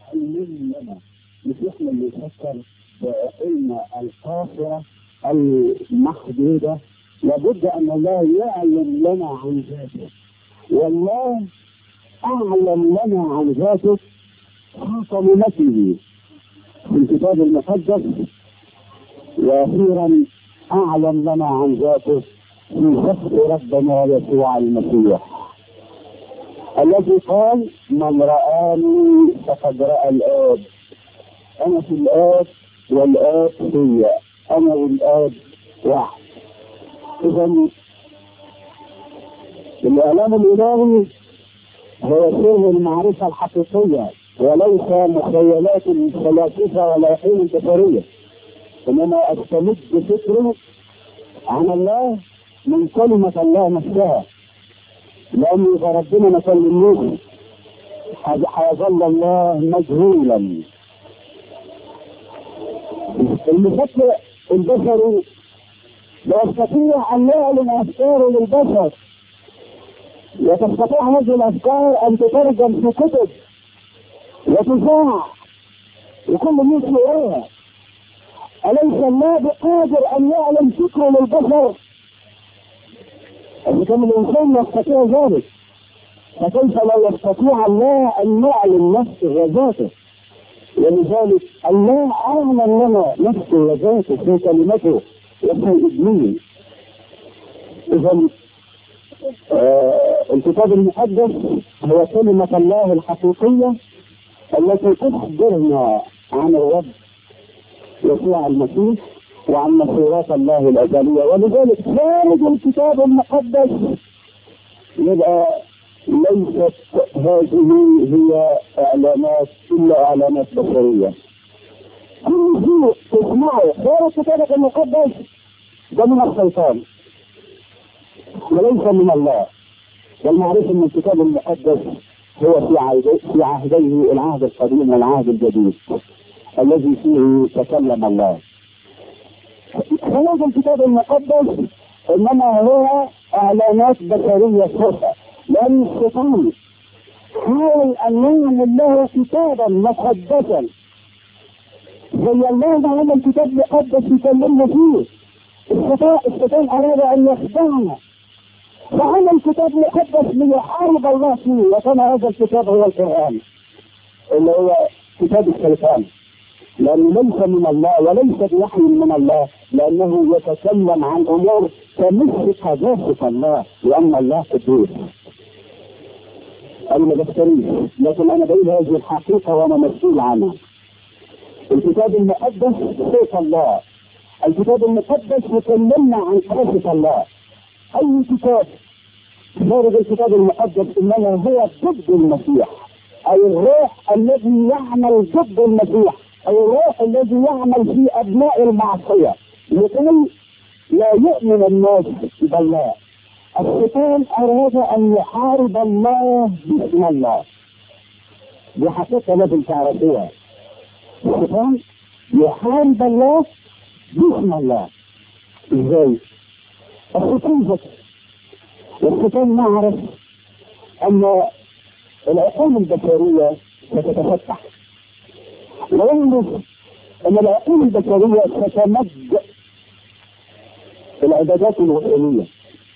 علمنا مش احنا اللي نفكر بعقولنا القاصرة المحدودة لابد ان الله يعلم لنا عن ذاته والله اعلم لنا عن ذاته في كلمته في الكتاب المقدس واخيرا اعلم لنا عن ذاته في شخص ربنا يسوع المسيح الذي قال من رآني فقد رأى الآب أنا في الآب والآب في أنا والآب واحد إذا الإعلام الإلهي هو سر المعرفة الحقيقية وليس مخيلات الفلاسفة ولا حين البشرية إنما أستمد فكره عن الله من كلمة الله نفسها لأن إذا ربنا ما كلمنيش هيظل الله مجهولا المفكر البشري لا يستطيع أن يعلن أفكاره للبشر وتستطيع هذه الأفكار أن تترجم في كتب وتذاع وكل الناس يقراها أليس الله بقادر أن يعلم فكره للبشر إذا كان الإنسان يستطيع ذلك فكيف لا يستطيع الله أن يعلم نفسه وذاته ولذلك الله أعلم لنا نفسه وذاته في كلمته وفي ابنه إذا آه الكتاب المقدس هو كلمة الله الحقيقية التي تخبرنا عن الرب يسوع المسيح وعن مسيرات الله الأزلية ولذلك خارج الكتاب المقدس يبقى ليست هذه هي إعلانات إلا إعلانات بشرية كل شيء تسمعه خارج الكتاب المقدس ده من الشيطان وليس من الله والمعروف ان الكتاب المقدس هو في عهديه في عهديه العهد القديم والعهد الجديد الذي فيه تكلم الله هذا الكتاب المقدس انما هو اعلانات بشريه صفه لان الشيطان حاول ان يعمل له كتابا مقدسا زي الله ما عمل كتاب مقدس يكلمنا فيه الشيطان الشيطان اراد ان يخدعنا فعمل كتاب مقدس ليحارب الله فيه وكان هذا الكتاب هو القران اللي هو كتاب الشيطان لأنه ليس من الله وليس بوحي من الله لأنه يتكلم عن أمور تمس قداسة الله لأن الله قدوس. أنا ما بفتريش لكن أنا بقول هذه الحقيقة وأنا مسؤول عنها. الكتاب المقدس صوت الله. الكتاب المقدس يكلمنا عن قداسة الله. أي كتاب خارج الكتاب المقدس إنما هو ضد المسيح. أي الروح الذي يعمل ضد المسيح الروح الذي يعمل في ابناء المعصيه لكي لا يؤمن الناس بالله الشيطان اراد ان يحارب الله باسم الله دي حقيقه لازم تعرفوها الشيطان يحارب الله باسم الله ازاي؟ الشيطان ذكي والشيطان نعرف ان العقول البشريه ستتفتح ويعرف ان العقول البشريه ستمد العبادات الوثنيه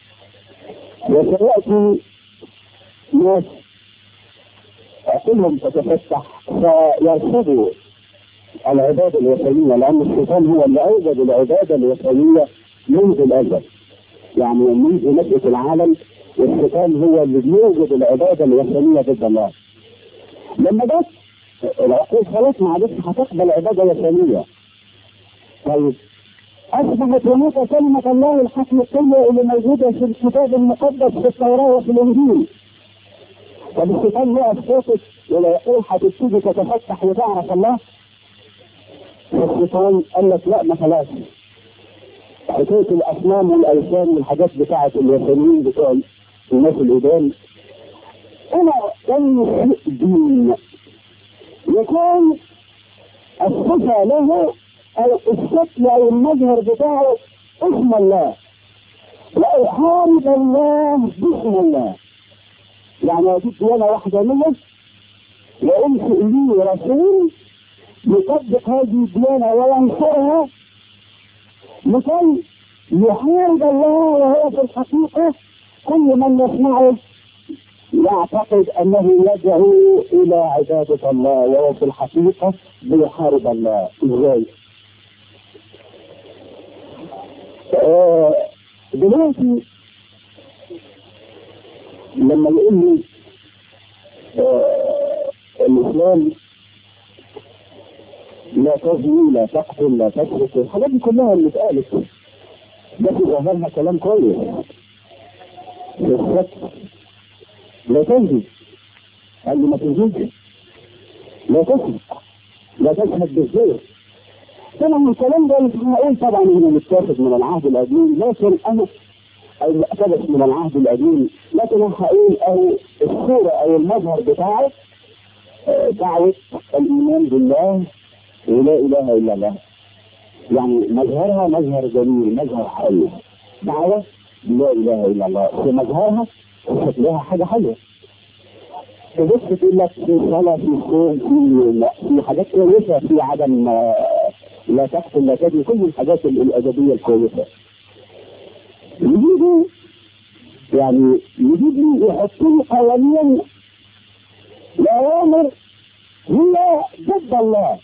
وسياتي ناس عقولهم تتفتح فيرفضوا العباده الوثنيه لان الشيطان هو اللي اوجد العباده الوثنيه منذ الازل يعني منذ نشاه العالم الشيطان هو اللي بيوجد العباده الوثنيه ضد الله لما جت العقول خلاص معلش هتقبل عباده وثنيه. طيب اصبحت هناك كلمه الله الحقيقيه اللي موجوده في الكتاب المقدس في التوراه وفي الانجيل. طب الشيطان وقف ساكت ولا يقول هتبتدي تتفتح وتعرف الله؟ الشيطان قال لك لا ما خلاص. حكايه الاصنام والاوثان والحاجات بتاعت الوثنيين بتوع الناس القدام انا كان دين يكون الصفة له أو الشكل أو المظهر بتاعه اسم الله وأحارب الله باسم الله يعني أجيب ديانة وحدانية وانشئ لي رسول يطبق هذه الديانة وينصرها لكي يحارب الله وهو في الحقيقة كل من يسمعه يعتقد انه يدعو الى عبادة الله وهو في الحقيقة بيحارب الله ازاي؟ آه دلوقتي لما يقول لي آه الاسلام لا تزني لا تقتل لا تسرق الحاجات دي كلها اللي اتقالت ده في ظهرنا كلام كويس السكت لا تنزل قال لي ما تنزلش لا تسرق لا تشهد بالزور طبعا الكلام ده مش هقول طبعا انه متاخد من العهد القديم لكن انا او مقتبس من العهد القديم لكن انا هقول او الصوره او المظهر بتاعه دعوه الايمان بالله ولا اله الا الله يعني مظهرها مظهر جميل مظهر حلو دعوه لا اله الا الله في مظهرها شكلها حاجه حلوه تبص تقول لك في صلاه في صوم في في حاجات كويسه في عدم لا تقتل لا تدري كل الحاجات الادبيه الكويسه يجيبوا يعني يجيبوا يحطوا لي قوانين واوامر هي ضد الله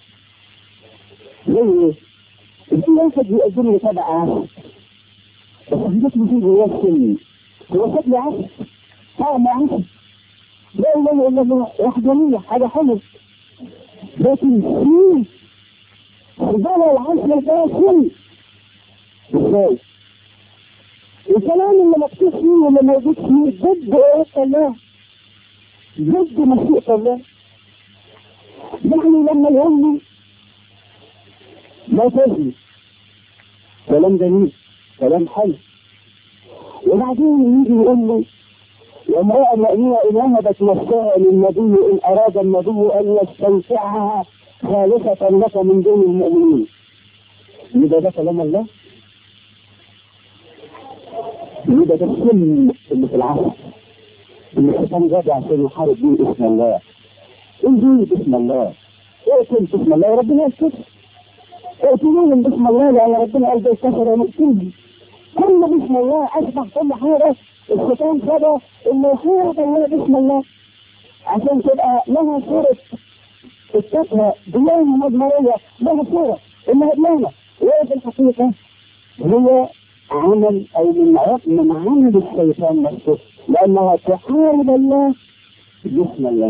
زي ايه؟ في واحد بيقدم لي سبع عشر بس حضرتك بتيجي جواه السن هو شكل عشر طعم عشر لا اله الا الله وحدانيه حاجه حلوه لكن في خضار العشر ده سن ازاي؟ الكلام اللي مكتوب فيه واللي موجود فيه ضد ايه الله ضد مشيئة الله يعني لما يقول لي لا تزني كلام جميل كلام حلو وبعدين يجي يقول لي وامرأة مؤمنة إن وهبت نفسها للنبي إن أراد النبي أن يستنفعها خالصة لك من دون المؤمنين يبقى ده كلام الله يبقى ده السن اللي في العصر اللي الشيطان جاب عشان يحارب بيه اسم الله انزل باسم الله اقتل باسم الله ربنا يستر اقتلوهم باسم الله لان ربنا قال ده كفر ونقتلهم كل باسم الله اصبح كل حاجه الشيطان خدها انه يحارب الله باسم الله عشان تبقى لها صوره التقوى ديانه مضمريه لها صوره انها ديانه وهي في الحقيقه هي عمل او من من عمل الشيطان نفسه لانها تحارب الله باسم الله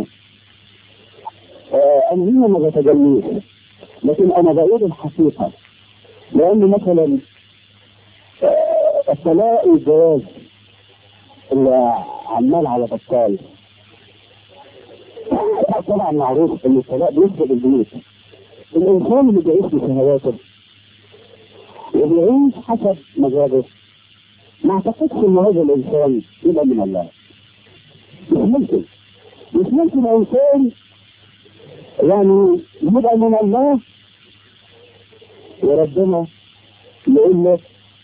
آه انا هنا ما بتجنيش لكن انا بقول الحقيقه لان مثلا آه الطلاق الجواز اللي عمال على بطال طبعا معروف ان الطلاق بيفسد البيوت الانسان اللي بيعيش بشهواته وبيعيش حسب مزاجه ما اعتقدش ان هذا الانسان يبقى من الله مش ممكن مش ممكن انسان يعني يبقى من الله وربنا يقول له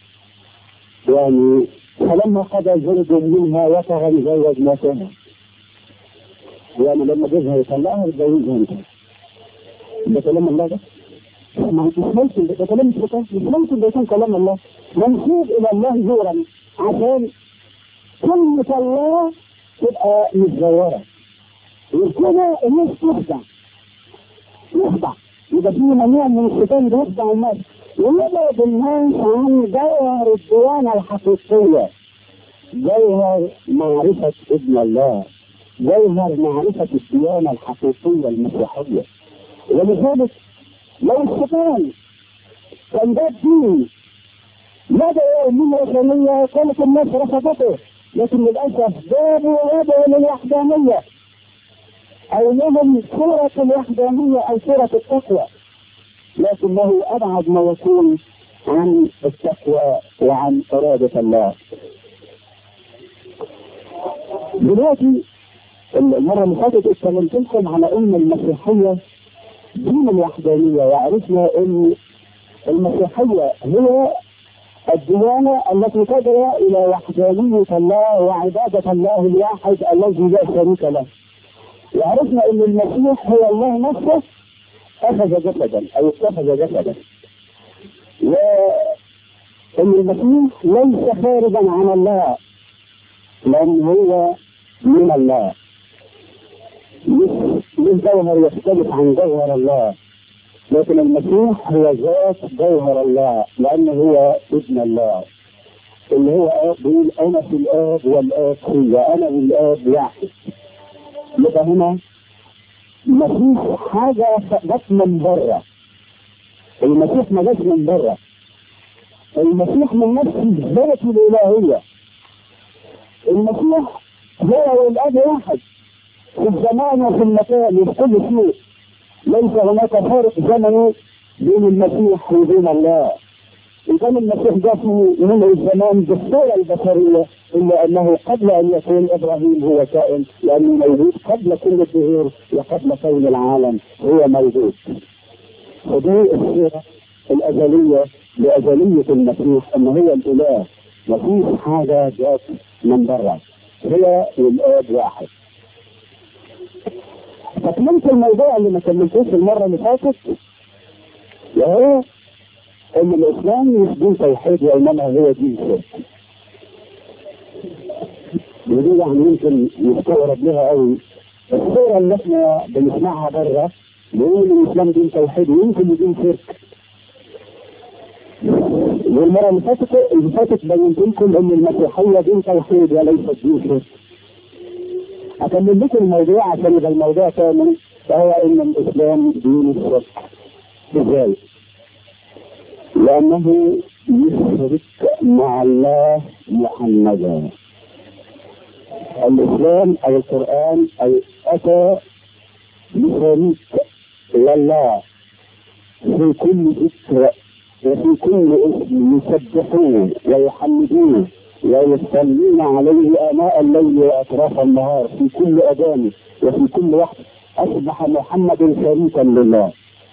يعني فلما قضى زوج منها وطغى يزوج ما كان يعني لما جوزها يطلقها يتجوزها انت ده كلام الله ده ما مش ممكن ده كلام الشيطان مش ممكن ده يكون كلام الله منسوب الى الله زورا عشان كلمة الله تبقى متزورة وكده الناس تخدع يخدع يبقى في منوع من الشيطان بيخدع الناس ويبعد الناس عن جوهر الديانة الحقيقية جوهر معرفة ابن الله جوهر معرفة الديانة الحقيقية المسيحية ولذلك لو الشيطان كان ده الدين بدأ من الوثنية كانت الناس رفضته لكن للأسف جابوا يدعوا للوحدانية أو لهم صورة الوحدانية أو صورة التقوى لكنه أبعد ما يكون عن التقوى وعن إرادة الله دلوقتي المرة اللي فاتت اتكلمت لكم على أن المسيحية دين الوحدانية وعرفنا أن المسيحية هي الديانة التي تدعو إلى وحدانية الله وعبادة الله الواحد الذي لا شريك له. وعرفنا ان المسيح هو الله نفسه اخذ جسدا او اتخذ جسدا وان المسيح ليس خارجا عن الله لان هو من الله مش مش جوهر يختلف عن جوهر الله لكن المسيح هو ذات جوهر الله لانه هو ابن الله اللي هو اب بيقول انا في الاب والاب فيا انا والاب واحد يبقى هنا مفيش حاجه جت من بره المسيح ما جاش من بره المسيح من نفس الذات الالهيه المسيح هو والاب واحد في الزمان وفي المكان وفي كل شيء ليس هناك فارق زمني بين المسيح وبين الله إن كان المسيح جاء في من الزمان بالصورة البشرية إلا أنه قبل أن يكون إبراهيم هو كائن لأنه موجود قبل كل الظهور وقبل كون العالم هو موجود ودي الصورة الأزلية لأزلية المسيح أنه هو الإله مفيش حاجة جات من برا هي والآب واحد فكملت الموضوع اللي ما كملتوش المرة اللي فاتت وهو ان الاسلام مش دين توحيد وانما هو دين شرك ودي يعني يمكن يستغرب لها قوي الصورة اللي احنا بنسمعها بره بيقول الاسلام دين توحيد ويمكن دين شرك والمرة اللي فاتت اللي فاتت بينت لكم ان المسيحية دين توحيد وليست دين شرك اكمل لكم الموضوع عشان يبقى الموضوع كامل فهو ان الاسلام دين الشرك ازاي؟ لأنه يشرك مع الله محمدا الإسلام أو القرآن أي أتى بشريك لله في كل ذكر وفي كل اسم يسبحون ويحمدون ويصلون عليه آناء الليل وأطراف النهار في كل أذان وفي كل وقت أصبح محمد شريكا لله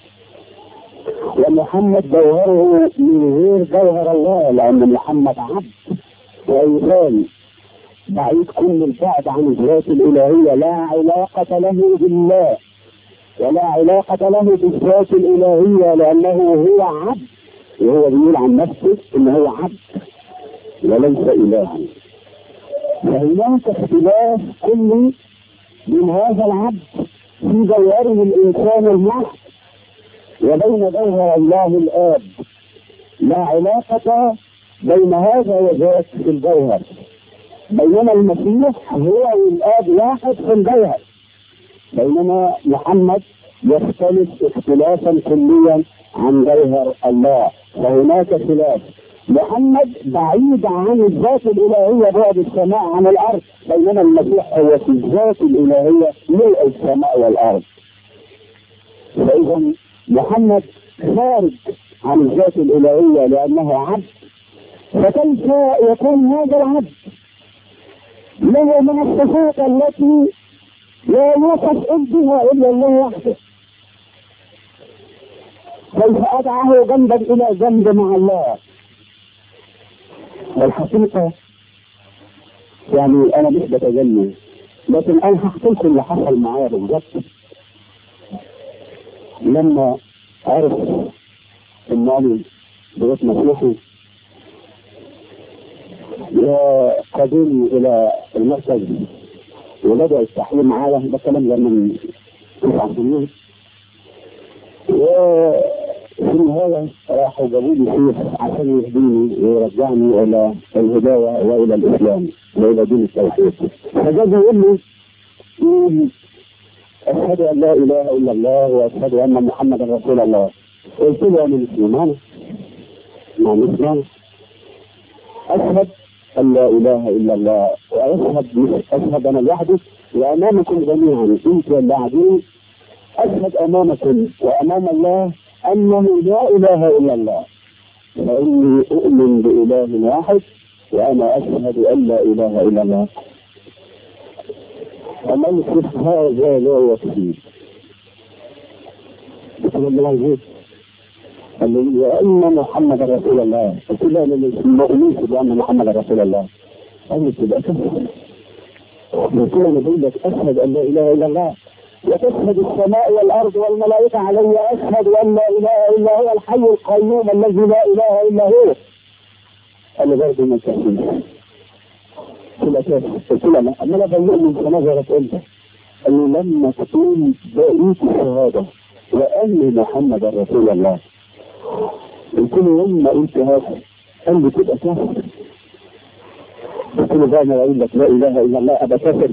ومحمد جوهره من غير جوهر الله لأن محمد عبد وإنسان بعيد كل البعد عن الذات الإلهية لا علاقة له بالله ولا علاقة له بالذات الإلهية لأنه هو عبد وهو بيقول عن نفسه إن هو عبد وليس إلها فهناك اختلاف كلي بين هذا العبد في جوهره الإنسان المحض وبين جوهر الله الآب لا علاقة بين هذا وذاك في الجوهر بينما المسيح هو والآب واحد في الجوهر بينما محمد يختلف اختلافا كليا عن جوهر الله فهناك خلاف محمد بعيد عن الذات الإلهية بعد السماء عن الأرض بينما المسيح هو في الذات الإلهية ملء السماء والأرض فإذا محمد خارج عن الذات الإلهية لأنه عبد فكيف يكون هذا العبد له من الصفات التي لا يوصف بها إلا الله وحده كيف أدعه جنبا إلى جنب مع الله والحقيقة يعني أنا مش بتجنن لكن أنا هحكي لكم اللي حصل معايا بالظبط لما عرف ان انا بقيت مسيحي قادوني الى المركز وبدا التحليل معايا ده الكلام ده من تسع سنين وفي النهاية راحوا جابوا لي شيخ عشان يهديني ويرجعني إلى الهداية وإلى الإسلام وإلى دين التوحيد فجاء يقول لي أشهد أن لا إله إلا الله وأشهد أن محمدا رسول الله قلت له أنا مسلمان ما مسلم أشهد أن لا إله إلا الله وأشهد أشهد أنا لوحدي وأمامكم جميعا أنت واللاعبين أشهد أمامكم وأمام الله أنه لا إله إلا الله فإني أؤمن بإله واحد وأنا أشهد أن لا إله إلا الله ومن يصف هذا لا يكفي بسم الله يجيب وأن محمد رسول الله قلت له ما أؤمنش بأن محمد رسول الله قال لي تبقى كفر قلت له أنا بقول لك أشهد أن لا إله إلا الله وتشهد السماء والارض والملائكه علي اشهد ان لا اله الا هو الحي القيوم الذي لا اله الا هو قال لي برضه ما تفهمش قلت له كيف؟ قلت له لا امال ابين في نظرك انت قال لي لما تكون بقيت الشهاده واني محمد رسول الله قلت له لما قلت هذا قال لي تبقى كافر قلت له بقى انا اقول لك لا اله الا الله ابقى كافر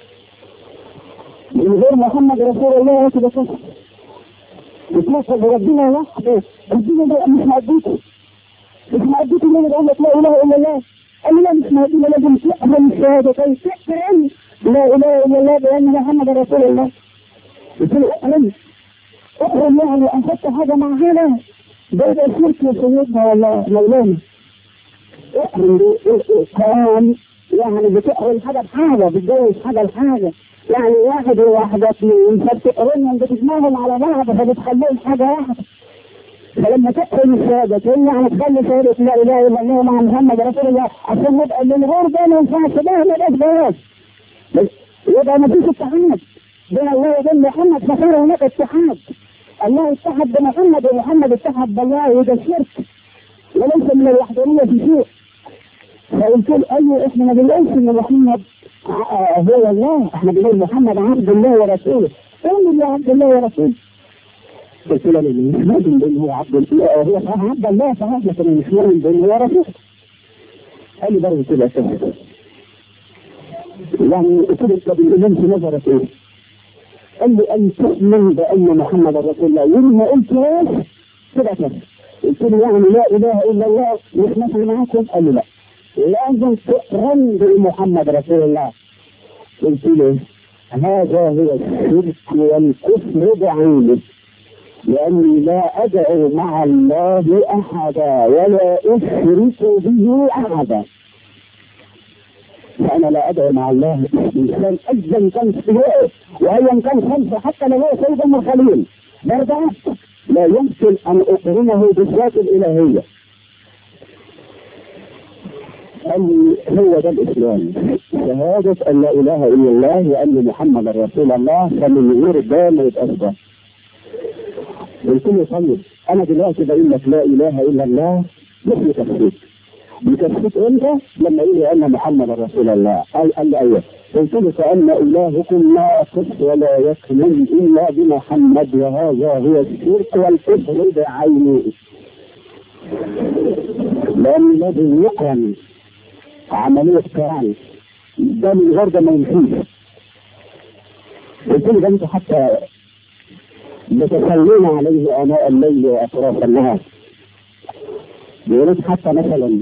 من غير محمد رسول الله تبقى كافر بتوصل لربنا وحده ربنا ده مش معديته مش معديته اللي بقول لك لا اله الا الله قال لي لا مش معديته لازم تقبل الشهاده طيب تكفر ان لا اله الا الله بان محمد رسول الله قلت له اقرن اقرن يعني اخذت حاجه مع هذا ده ده شرك يا سيدنا والله مولانا اقرن كلام يعني بتقرن حاجه بحاجه بتجوز حاجه لحاجه يعني واحد وواحدة اثنين فبتقرنهم بتجمعهم على بعض فبتخليهم حاجة واحدة فلما تقرن الشهادتين يعني تخلي شهادة لا إله إلا الله مع محمد رسول الله عشان نبقى اللي الغير ده ما ينفعش ده ما يبقاش جواز يبقى ما فيش اتحاد بين الله وبين محمد فصار هناك اتحاد الله اتحد بمحمد ومحمد اتحد بالله وده الشرك وليس من الوحدانية في شيء فقلت له ايوه احنا ما بنقولش ان محمد هو الله احنا بنقول محمد عبد الله ورسوله قول اللي عبد الله ورسوله قلت له اللي مش مؤمن بان هو عبد الله هو صحيح عبد الله صحيح لكن مش مؤمن بان هو رسول قال لي برضه كده كده يعني قلت له طب الامام في نظرك ايه؟ قال لي ان تؤمن بان محمد رسول الله يوم ما قلت ايه كده كده قلت له يعني لا اله الا الله مش ماشي معاكم قال لي لا لازم تقرن بمحمد رسول الله قلت له هذا هو الشرك والكفر بعينه لأني لا أدعو مع الله أحدا ولا أشرك به أحدا فأنا لا أدعو مع الله إنسان أيا كان سواء وأيا كان خمسة حتى لو هو سيد المرسلين برضه لا يمكن أن أقرنه بالذات الإلهية قال لي هو ده الاسلام شهادة ان لا اله الا الله وان محمد رسول الله فمن غير ده ما يبقاش ده قلت له طيب انا دلوقتي بقول لك لا اله الا الله مش بتفسير بتفسير امتى؟ لما يقول لي ان محمد رسول الله قال قال لي ايوه قلت له فان الهكم لا يقص ولا يكمل الا بمحمد وهذا هو الشرك والكفر بعينه لان الذي يقرن عملية كرامة ده من غير ده ما يمشيش قلت له ده انتوا حتى بتصلون عليه اناء الليل واطراف النهار يريد حتى مثلا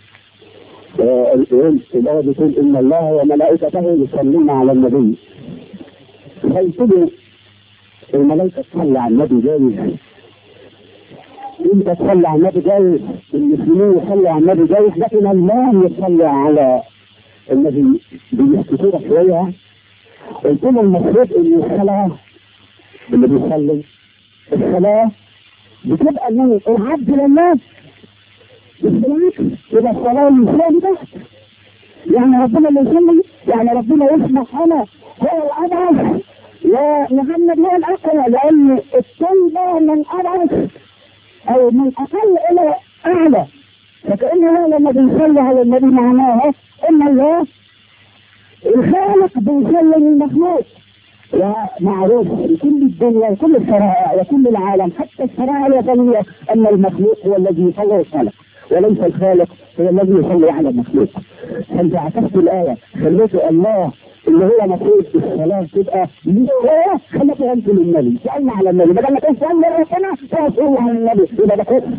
الآية بتقول إن الله وملائكته يصلون على النبي قلت له الملائكة تصلي على النبي جايز انت تصلي على النبي جايز المسلمين يصلوا على النبي جايز لكن الله يصلي على النبي بيسكتوا شويه قلت له المفروض ان الصلاه اللي بيصلي الصلاه بتبقى من العبد لله بالعكس يبقى الصلاه الانسان بس يعني ربنا اللي يصلي يعني ربنا يسمح لنا هو الاضعف يا محمد هو الاقوى لان التوبه من اضعف او من اقل الى اعلى فكأن هذا لما بنصلي على النبي معناها ان الله الخالق بيصلي للمخلوق ومعروف لكل الدنيا وكل الشرائع وكل العالم حتى الشرائع الوطنيه ان المخلوق هو الذي يصلي الخالق وليس الخالق هو الذي يصلي على المخلوق فانت عكست الايه خليت الله اللي هو مفروض الصلاه تبقى لله خليته انت للنبي سالنا على النبي بدل ما تسال ربنا تسال على النبي يبقى ده كفر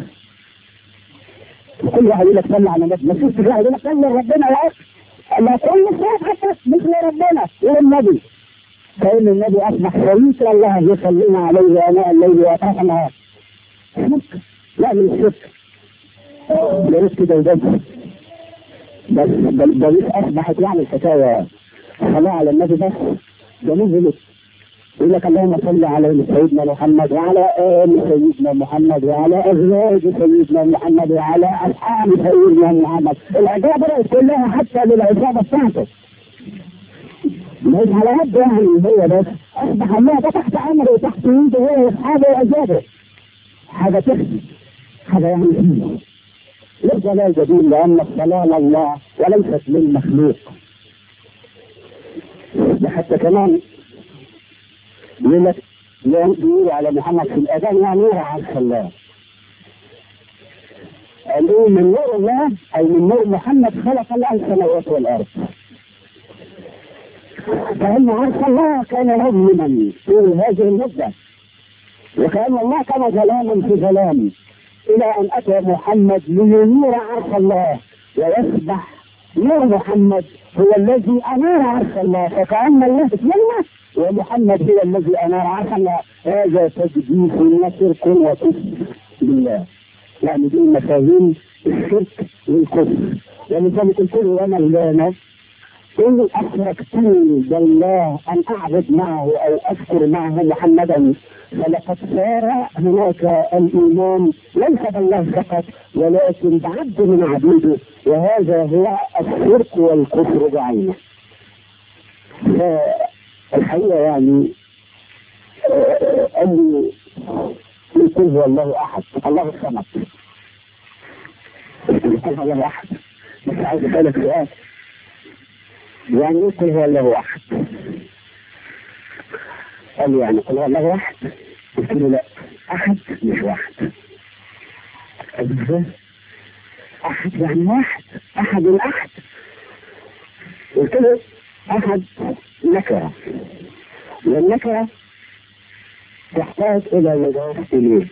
كل واحد يقول لك صلي على النبي ما فيش واحد يقول لك صلي ربنا يا اخي ما كل صلاه حتى مثل ربنا والنبي فإن النبي أصبح شريك الله يصلينا عليه آناء الليل وأطراف النهار. لا من الشرك. يا ريت كده وبس. بس بل بل أصبحت يعني الحكاية صلاة على النبي بس ده نزلت يقول لك اللهم صل على سيدنا محمد وعلى آل سيدنا محمد وعلى أزواج سيدنا محمد وعلى أصحاب سيدنا محمد. العجائب بدأت كلها حتى للعصابة بتاعته. مش على قد يعني هو بس اصبح الله ده تحت امره وتحت يده هو واصحابه واجابه حاجه تخفي حاجه يعني فيه ليس لا جديد لان الصلاه لله وليست للمخلوق ده حتى كمان يقول لك يقول على محمد في الاذان يعني نور عرش الله قالوا من نور الله اي من نور محمد خلق الله السماوات والارض فان عرش الله كان مظلما طول هذه المده وكان الله كان ظلاما في ظلام الى ان اتى محمد لينير عرش الله ويصبح نور محمد هو الذي انار عرش الله فكان الله ظلمه ومحمد هو الذي انار عرش الله هذا تجديد وشرك وكفر بالله يعني دي مفاهيم الشرك والكفر ولذلك قلت له انا الان إن أشركتني بالله أن أعبد معه أو أذكر معه محمدا فلقد صار هناك الإيمان ليس بالله فقط ولكن بعبد من عبيده وهذا هو الشرك والكفر بعينه. فالحقيقة يعني قال لي قل هو الله أحد الله الصمد. قل هو الله أحد بس عايز أسألك سؤال يعني يقول هو الله احد قال لي يعني قل هو الله واحد قلت له لا احد مش واحد قال احد يعني واحد احد الاحد قلت له احد نكره والنكره تحتاج الى مضاف اليه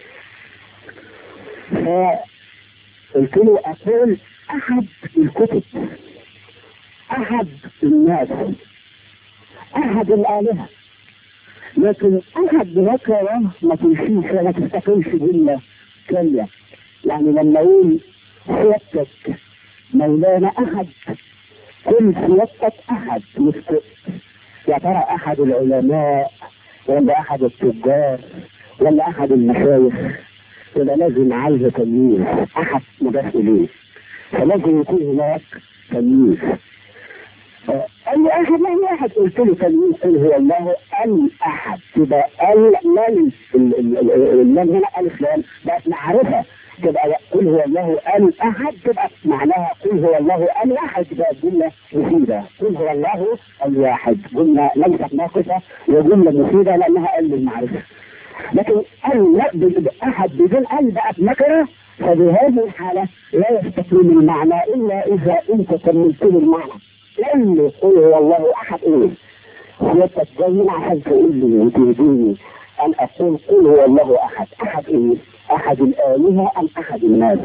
فقلت له اقول احد الكتب احد الناس احد الالهه لكن احد نكره ما تمشيش ولا تستقيمش الا كلمه يعني لما اقول سيادتك مولانا احد كل سيادتك احد مش يا ترى احد العلماء ولا احد التجار ولا احد المشايخ يبقى لازم عايزه تمييز احد مضاف اليه فلازم يكون هناك تمييز قال لي احد لا واحد قلت له تلميذ قل هو الله الاحد يبقى اللام اللام هنا الف لام بقت معرفه تبقى قل هو الله الاحد تبقى معناها قل هو الله الاحد تبقى جمله مفيده قل هو الله الواحد جمله ليست ناقصه وجمله مفيده لانها قل المعرفه لكن ال احد بدون ال بقت نكره فبهذه الحاله لا يستقيم المعنى الا اذا انت كملت له المعنى لم قل هو الله احد ايه سيادتك جايين عشان تقول لي وتهديني ان اقول قل هو الله احد احد ايه احد الالهه ام احد الناس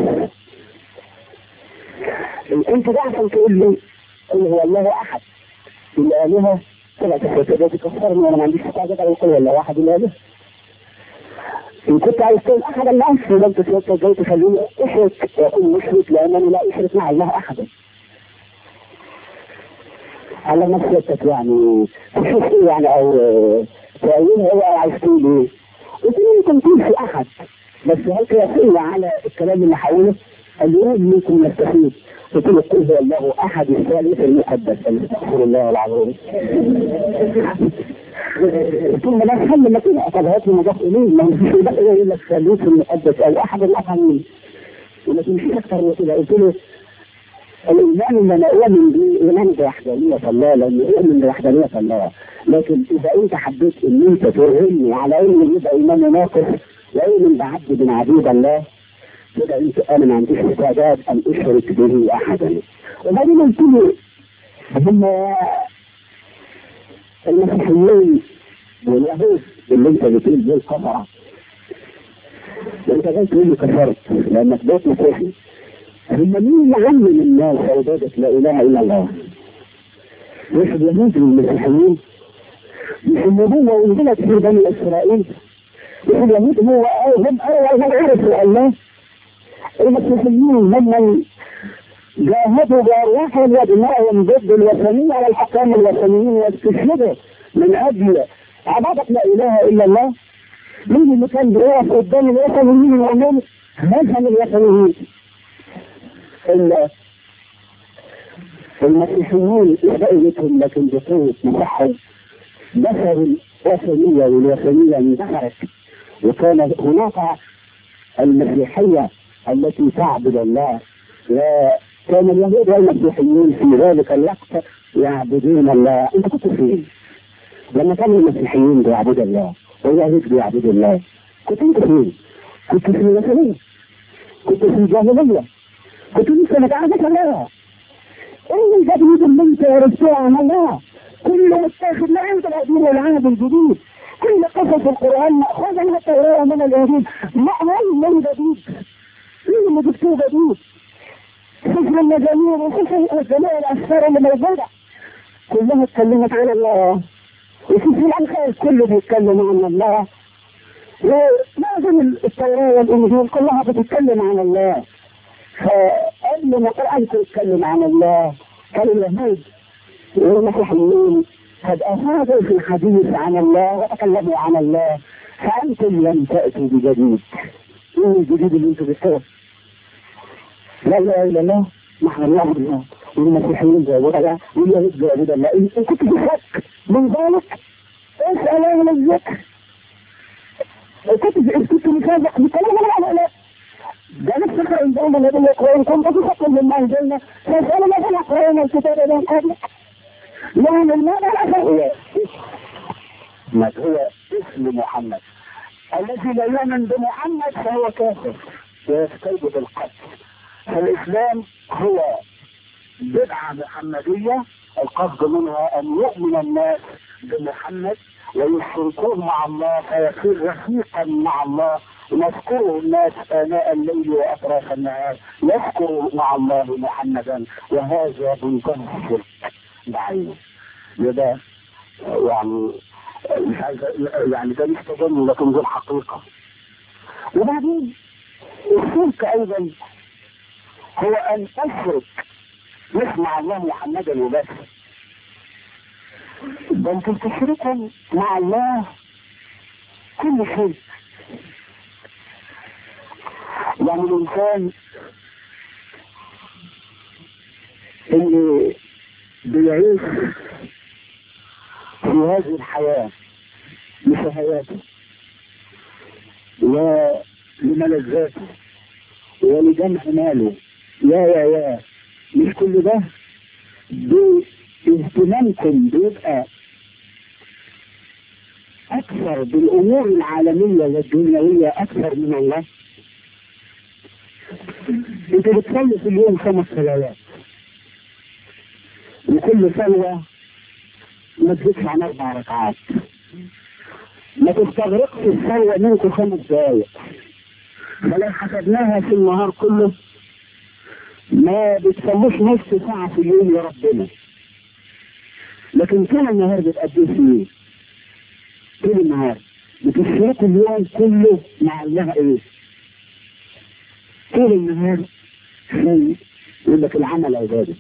انت ده عشان تقول لي قل هو الله احد الالهه طلعت كده تكفرني وانا ما عنديش حاجه اقول قل هو الله احد الالهه ان كنت عايز تقول احد الناس يبقى انت سيادتك جاي تخليني اشرك واكون مشرك لانني لا اشرك مع الله احدا على نفسك يعني تشوف ايه يعني او تأويل هو عايز تقول ايه قلت له يمكن تقول في احد بس هل قياسية على الكلام اللي حوله قال لي منكم نستفيد قلت له قل هو الله احد الثالث المقدس استغفر الله العظيم قلت له ما حل ما كده طب هات لي مضاف اليه ما فيش مضاف اليه يقول لك ثالوث المقدس او احد الافعال ولكن مش اكثر من كده قلت له الإيمان اللي أنا أؤمن به إيمان بوحدانية الله لأنه أؤمن بوحدانية الله لكن إذا أنت حبيت إن أنت ترهني على إن يبقى إيماني ناقص وأؤمن بعبد من عبيد الله كده أنت أنا ما عنديش استعداد أن أشرك به أحدا وبعدين قلت له هم المسيحيين واليهود اللي أنت بتقول دول كفرة وأنت جاي تقول لي كفرت لأنك بيت مسيحي هم مين اللي علم الناس عبادة لا إله إلا الله؟ مش اليهود والمسيحيين مش النبوة أنزلت في بني إسرائيل مش اليهود هو هم أول من عرفوا الله المسيحيين هم جاهدوا بأرواحهم ودمائهم ضد الوثنية والحكام الوثنيين واستشهدوا من أجل عبادة لا إله إلا الله مين اللي كان بيقف قدام الوثنيين ويعمل مذهب الوثنيين المسيحيون بقيتهم لكن بقوة مسحهم دخلوا الوثنية والوثنية اندثرت وكان هناك المسيحية التي تعبد الله وكان اليهود والمسيحيون في ذلك الوقت يعبدون الله انت كنت فين؟ لما كانوا المسيحيين بيعبدوا الله واليهود بيعبدوا الله كنت انت فين؟ كنت في الوثنية كنت في الجاهلية كنت لسه ما تعرفش الله ايه الجديد اللي انت ورثته عن الله كله متاخد لا انت القديم والعهد الجديد كل قصص القران ماخوذه من التوراه ومن الانجيل مأمول من جديد مين اللي جبتوه جديد سفر المزامير وسفر جميع الاسفار اللي موجوده كلها اتكلمت عن الله وسفر الانفال كله بيتكلم عن الله ولازم التوراه والانجيل كلها بتتكلم عن الله فقبل ما القران يتكلم عن الله كان اليهود والمسيحيين قد افادوا في الحديث عن الله وتكلموا عن الله فانتم لم تاتوا بجديد ايه الجديد اللي انتم بتقولوا لا اله الا الله نحن نعبد الله والمسيحيين بيعبدوا الله واليهود بيعبدوا الله ان كنت في شك من ذلك اسال اهل الذكر كنت كنت مصادق بكلام الله لا ده نفس الكلام ده الذي يقول كنت في شك مما انزلنا فاسالوا الذين يقرؤون الكتاب من قبلك لأن المعنى الأثر هو اسم هو اسم محمد الذي لا يؤمن بمحمد فهو كافر ويستوجب القتل فالإسلام هو بدعة محمدية القصد منها أن يؤمن الناس بمحمد ويشركوه مع الله فيصير رفيقا مع الله يذكره الناس آناء الليل وأطراف النهار يذكر مع الله محمدا وهذا منتهى الشرك بعينه يبقى يعني مش عايز يعني ده مش تجنن لكن دي الحقيقة وبعدين الشرك أيضا هو أن أشرك مش مع الله محمدا وبس بل تشركهم مع الله كل شيء يعني الإنسان اللي بيعيش في هذه الحياة لشهواته ولملذاته ولجمع ماله يا يا يا مش كل ده باهتمامكم بيبقى أكثر بالأمور العالمية والدنيوية أكثر من الله أنت بتصلي في اليوم خمس صلوات وكل صلوة ما تزيدش عن أربع ركعات ما تستغرقش الصلوة منكم خمس دقايق فلو حسبناها في النهار كله ما بتصلوش نص ساعة في اليوم يا ربنا لكن طول النهار بتقضيه في طول النهار بتشركوا اليوم كله مع الله ايه؟ طول النهار في يقول لك العمل عباده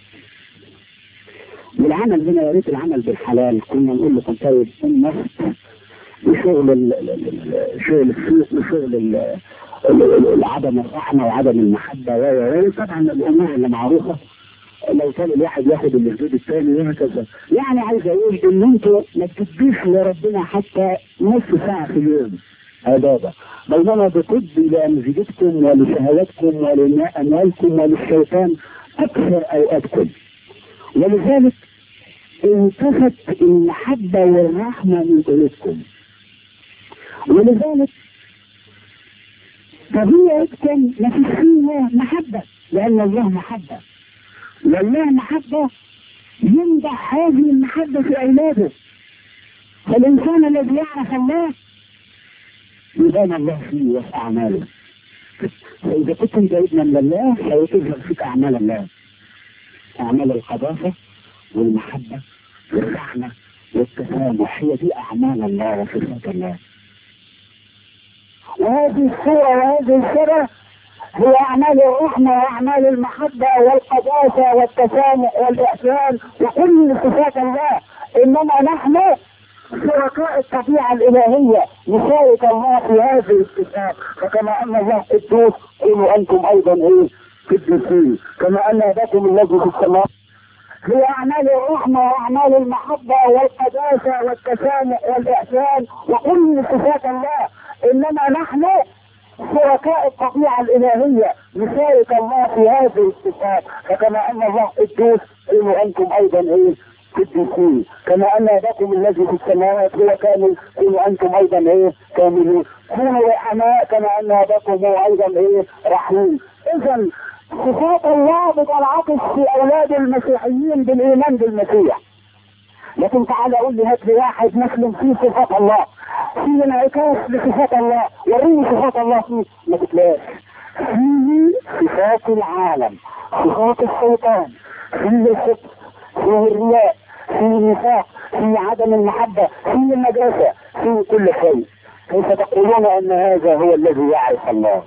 والعمل هنا يا ريت العمل بالحلال كنا نقول لكم طيب النفس وشغل شغل السوق وشغل عدم الرحمه وعدم المحبه و طبعا الامور اللي معروفه لو كان الواحد ياخد الاسلوب الثاني وهكذا يعني عايز اقول ان انتوا ما تديش لربنا حتى نص ساعه في اليوم عباده بينما بتدي لامزجتكم ولشهواتكم ولاموالكم وللشيطان اكثر اوقاتكم ولذلك انتفت المحبه والرحمه من قلوبكم ولذلك طبيعة كان ما فيش فيها محبة لأن الله محبة والله محبة يمدح هذه المحبة في أولاده فالإنسان الذي يعرف الله يبان الله فيه وفي أعماله فإذا كنت أنت ابنا لله سيظهر فيك أعمال الله أعمال القداسة والمحبة والرحمة والتسامح هي دي أعمال الله وصفات الله وهذه الصورة وهذه الصورة هي أعمال الرحمة وأعمال المحبة والقداسة والتسامح والإحسان وكل صفات الله إنما نحن شركاء الطبيعة الإلهية نشارك الله في هذه الصفات فكما أن الله قدوس قولوا أنتم أيضا إيه قدوسين كما أن أباكم الذي في السماء هي اعمال الرحمه واعمال المحبه والقداسه والتسامح والاحسان وكل صفات الله انما نحن شركاء الطبيعة الإلهية نشارك الله في هذه الصفات فكما أن الله قدوس كونوا أنتم أيضا إيه قديسين كما أن أباكم الذي في السماوات هو كامل كونوا أنتم أيضا إيه كاملين كونوا رحماء كما أن أباكم هو أيضا إيه رحيم إذا صفات الله بتنعكس في أولاد المسيحيين بالإيمان بالمسيح لكن تعال قول لي هات لي واحد مسلم فيه صفات الله في انعكاس لصفات الله وريني صفات الله فيه ما تتلاقاش فيه صفات العالم صفات الشيطان فيه الخبث فيه الرياء فيه النفاق فيه عدم المحبة فيه النجاسة فيه كل شيء كيف تقولون ان هذا هو الذي يعرف الله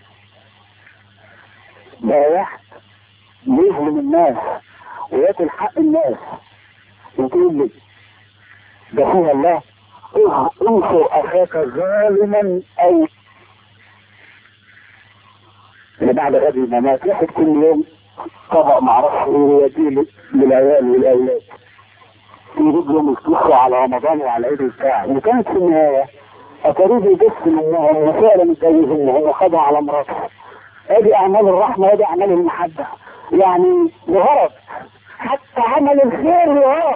ده واحد يظلم الناس وياكل حق الناس وتقول لي ده فيها الله انصر اخاك ظالما او اللي بعد غد الممات ياخد كل يوم طبق معرفش ايه ويديه للعيال والاولاد يجيب لهم الكيسة على رمضان وعلى عيد الساعة وكانت في النهاية أتريد يبث منهم وفعلا متجوزهم وهو خدها على مراته ادي اعمال الرحمة ادي اعمال المحبة يعني لغرض حتى عمل الخير لغرض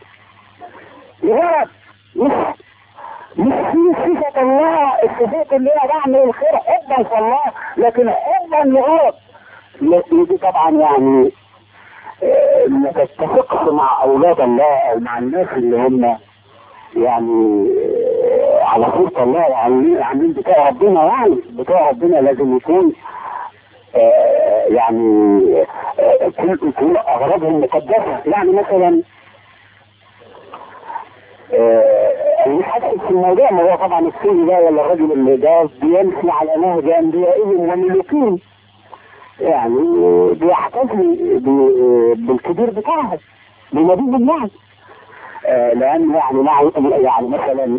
لغرض مش مش في صفة الله الصفات اللي هي بعمل الخير حبا في الله لكن حبا لغرض دي طبعا يعني ما تتفقش مع اولاد الله او مع الناس اللي هم يعني على صورة الله عاملين بتاع ربنا يعني بتاع ربنا لازم يكون يعني كل كل اغراضهم مقدسه يعني مثلا مش حاسس في الموضوع ما هو طبعا السيد ده ولا الرجل اللي ده بيمشي على نهج انبيائهم وملوكين يعني بيحتفل بالكبير بتاعهم بنبي الله لان يعني مع يعني مثلا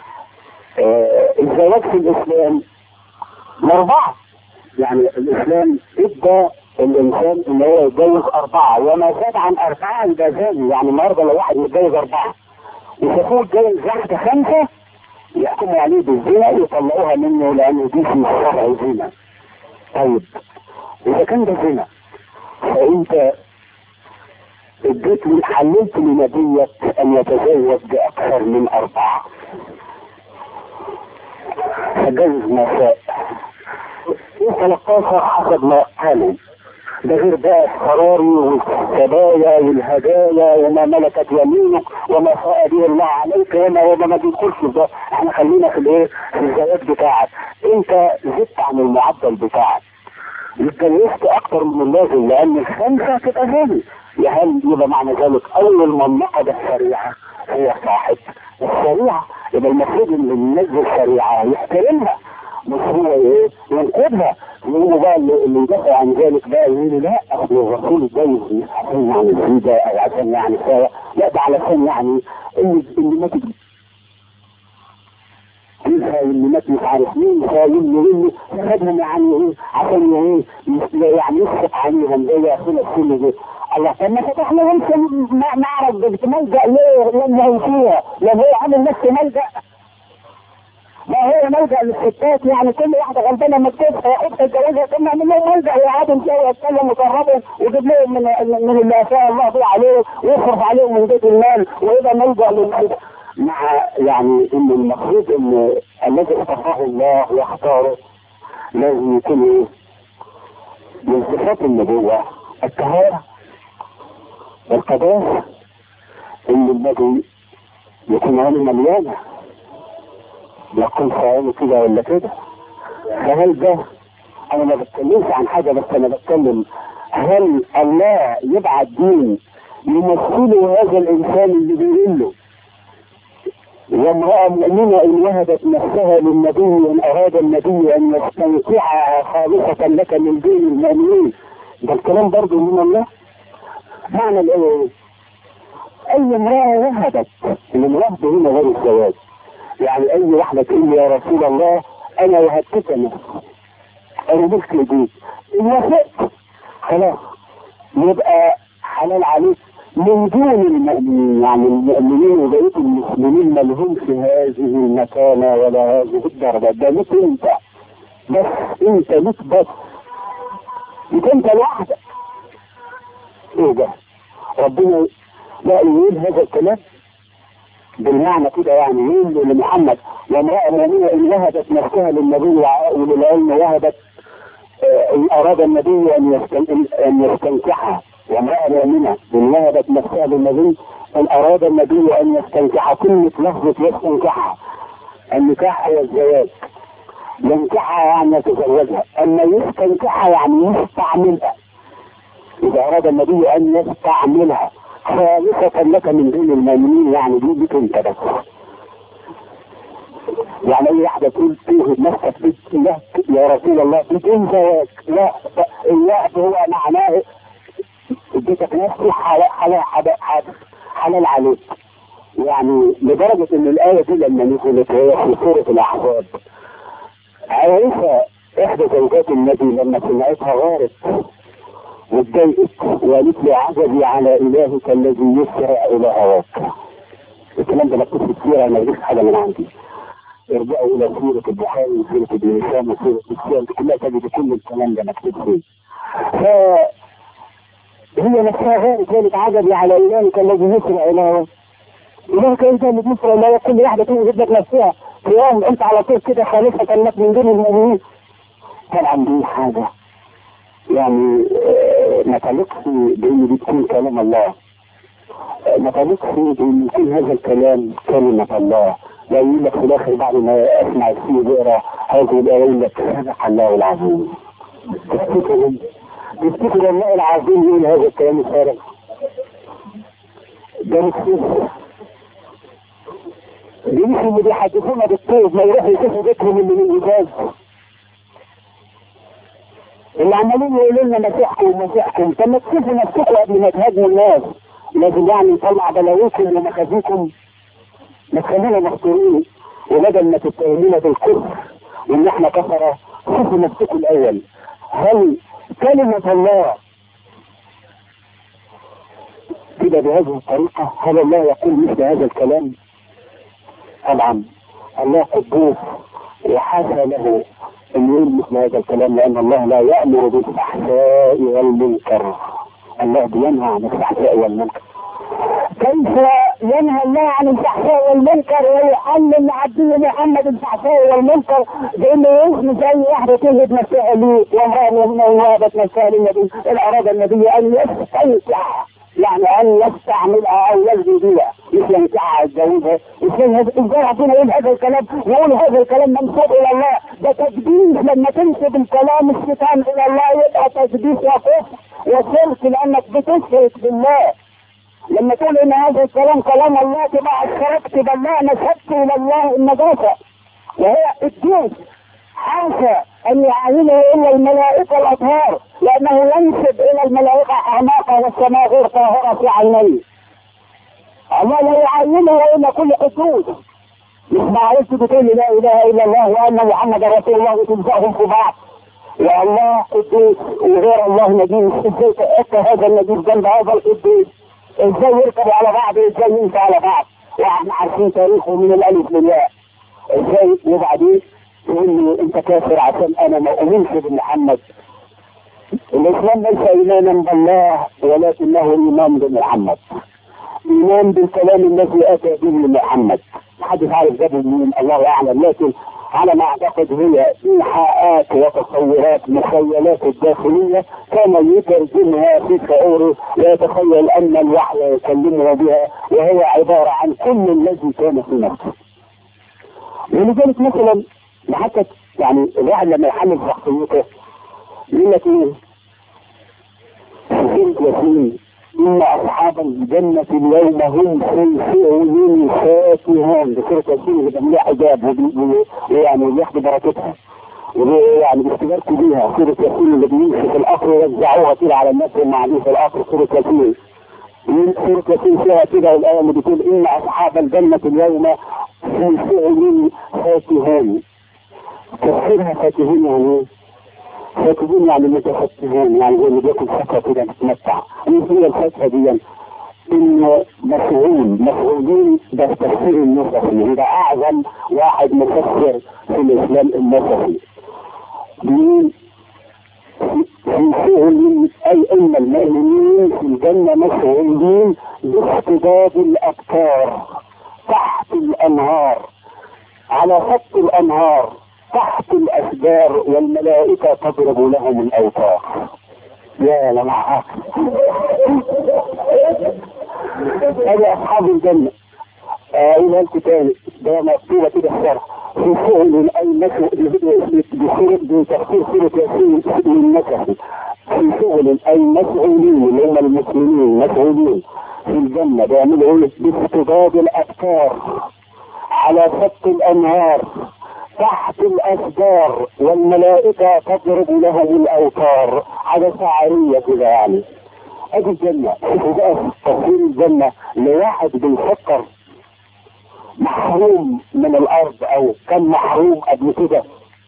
الزواج في الاسلام مربعه يعني الاسلام ادى الانسان ان هو يتجوز اربعه وما زاد عن اربعه يبقى زاني يعني النهارده لو واحد متجوز اربعه وشافوه اتجوز واحده خمسه يحكموا عليه بالزنا يطلعوها منه لانه دي في الشرع زنا. طيب اذا كان ده زنا فانت اديت حللت لنبيك ان يتزوج باكثر من اربعه. تجوز ما شاء. 13 حسب ما قالوا ده غير بقى السراري والسبايا والهدايا وما ملكت يمينك وما فاء به الله عليك وما وما ما بيدخلش في ده احنا خلينا في الايه في الزواج بتاعك انت زدت عن المعدل بتاعك اتجوزت اكتر من اللازم لان الخمسه تبقى غالي هل يبقى معنى ذلك اول من نقض الشريعه هو صاحب الشريعه يبقى المفروض ان اللي ينزل الشريعه يحترمها مش هو ايه ينقذها يقولوا بقى اللي, اللي يدافع عن ذلك بقى يقولوا لا اصل الرسول اتجوز مش عشان يعني الهدى او عشان يعني سوا لا ده علشان يعني اللي اللي ماتت اللي مات مش عارف مين فاهم اللي خدهم يعني ايه عشان ايه يعني يسقط عليهم زي ياخذوا السن دي الله طب ما فتح لهم معرض بتملجأ ليه لما هو فيها لما هو عامل نفسه ملجأ ما هو ملجأ للستات يعني كل واحدة غلبانة لما تجيبها واحدة تتجوزها ثم يعمل لهم ملجأ ويقعدوا كده يتكلم ويقربوا ويجيب لهم من من اللي افاء الله به عليه ويصرف عليهم من بيت المال ويبقى ملجأ للملجأ مع يعني ان المفروض ان الذي اصطفاه الله واختاره لازم يكون ايه؟ من صفات النبوة الطهارة والقداسة ان النبي يكون عينه مليانه يكون عينه كده ولا كده فهل ده انا ما بتكلمش عن حاجه بس انا بتكلم هل الله يبعت دين يمثله هذا الانسان اللي بيقول له وامرأة مؤمنة إن وهبت نفسها للنبي إن أراد النبي أن يستنكحها خالصة لك من دين المؤمنين ده الكلام برضه من الله معنى الإيه؟ أي امرأة وهبت الوهب هنا غير الزواج يعني أي واحدة تقول لي يا رسول الله أنا وهبتك نفسي أنا ملك دي إن وافقت خلاص يبقى حلال عليك من دون المؤمنين يعني المؤمنين وبقيه المسلمين ما لهمش هذه المكانه ولا هذه الدرجه ده ليك انت بس انت ليك بس ليك انت لوحدك ايه ده؟ ربنا لا يقول هذا الكلام بالمعنى كده يعني يقول لمحمد وامرأة مؤمنة إن وهبت نفسها للنبي وللعلم وهبت إن أراد النبي أن أن يستنكحها وامرأة مؤمنة إن وهبت نفسها للنبي إن أراد النبي أن يستنكحها كلمة لفظة يستنكحها النكاح هو الزواج ينكحها يعني يتزوجها أما يستنكحها يعني يستعملها إذا أراد النبي أن يستعملها خالصة لك من دون المؤمنين يعني دي بك أنت بس يعني اي واحدة تقول توهب نفسك لك يا رسول الله بدون زواج لا الوعد هو معناه اديتك نفسي حلال حلال حلال عليك يعني لدرجة ان الآية دي لما نزلت هي في سورة الأحزاب عائشة إحدى زوجات النبي لما سمعتها غارت واتضايقت وقالت لي عجبي على إلهك الذي يسرع إلى هواك الكلام ده مكتوب في السيرة أنا ما حاجة من عندي ارجعوا الى سورة البخاري وسورة ابن هشام وسورة السير كلها تجد كل الكلام ده مكتوب فيه. ف هي نفسها غير ذلك عجبي على الهك الذي يسرع الى الهك انت اللي يسرع الى كل واحده تجد لك نفسها في يوم انت على طول كده خالصة لك من دون المؤمنين. طبعا دي حاجه يعني ما تليقش بان دي تكون كلام الله. ما تليقش بان يكون هذا الكلام كلمه الله. لا يقول لك في الاخر بعد ما اسمع السيد يقرا هذه الايه يقول لك صدق الله العظيم تفتكر تفتكر الله العظيم يقول هذا الكلام الفارغ ده مش بيمشي اللي بيحدثونا بالطيب ما يروحوا يشوفوا بيتهم اللي من الازاز اللي عمالين يقولوا لنا مسيحكم مسيحكم طب ما تشوفوا نفسكم قبل ما تهاجموا الناس لازم يعني نطلع بلاويكم ومخازيكم ما تخلينا مخطورين وبدل ما تتهمونا بالكفر وان احنا كفرة شوفوا نفسكم الاول هل كلمة الله كده بهذه الطريقة هل الله يقول مثل هذا الكلام طبعا الله قدوس وحاشا له ان يقول مثل هذا الكلام لان الله لا يأمر بالفحشاء والمنكر الله بينهى عن الفحشاء والمنكر كيف ينهى الله عن الفحشاء والمنكر ويعلم عبده محمد الفحشاء والمنكر بانه يسمي زي واحده تهد نفسها لي وامراه مؤمنه وهبت نفسها للنبي ان اراد النبي ان يستنكح يعني ان يستعملها او يجري بها مش ينكحها يتجوزها ازاي ربنا يقول هذا الكلام يقول هذا الكلام منسوب الى الله ده تقديس لما تنسب الكلام الشيطان الى الله يبقى تقديس وكفر وشرك لانك بتشرك بالله لما تقول ان هذا الكلام كلام الله تبقى اشركت بالله نسبت الى الله النجاسه وهي الدين حاشا ان يعينه الا الملائكه الاطهار لانه ينسب الى الملائكه اعماقا والسماء غير طاهره في عينيه الله لا يعينه الا كل قدوس مش معروف بتقول لا اله الا الله وان محمد رسول الله تلزقهم في بعض يا الله قدوس وغير الله نجيس ازاي تأتى هذا النجيس جنب هذا القدوس ازاي يركبوا على بعض ازاي يمشوا على بعض واحنا عارفين تاريخه من الالف للياء ازاي وبعدين تقول لي انت كافر عشان انا ما اؤمنش بمحمد الاسلام ليس ايمانا بالله ولكنه ايمان بمحمد ايمان بالكلام الذي اتى به محمد محدش عارف جابه مين الله اعلم لكن على ما اعتقد هي ايحاءات وتصورات مخيلات الداخلية كان يترجمها في شعوره ويتخيل ان الوحي يكلمه بها وهي عبارة عن كل الذي كان في نفسه ولذلك مثلا حتى يعني الواحد لما يحمل شخصيته يقول لك ايه سجلت ياسين إن أصحاب الجنة اليوم هم في سعيين فاكهون بسورة ياسين اللي بيعملوا حجاب ويعني بياخدوا بركتها يعني باستمراركم بيها سورة ياسين اللي بيمشي في القطر ويوزعوها كده على الناس اللي قاعدين في القطر سورة ياسين سورة ياسين فيها كده الآية اللي بتقول إن أصحاب الجنة اليوم في سعيين فاكهون تفسيرها فاكهون يعني ايه؟ فاكهون يعني متفتحون يعني زي اللي بياكل فاكهه كده بتتمتع ايه هي الفاكهه دي؟ ان مسؤول مسؤولين ده التفسير النصفي ده اعظم واحد مفسر في الاسلام النصفي مين في فعل اي ان المؤمنين في الجنه مسؤولين باصطداد الابكار تحت الانهار على خط الانهار تحت الاشجار والملائكه تضرب لهم الاوتار يا لمحة هذا أصحاب الجنة أقولها لكم تاني ده مكتوبة كده في شرح في فعل أي نسل بسورة بتفسير سورة ياسين من نسل في فعل أي مسؤولين اللي هم المسلمين مسؤولين في الجنة بيعملوا ايه؟ باستضاد الأفكار على خط الأنهار تحت الاشجار والملائكة تضرب لهم الاوتار حاجة شعرية كده يعني ادي الجنة شوفوا بقى تفسير الجنة لواحد بيفكر محروم من الارض او كان محروم قبل كده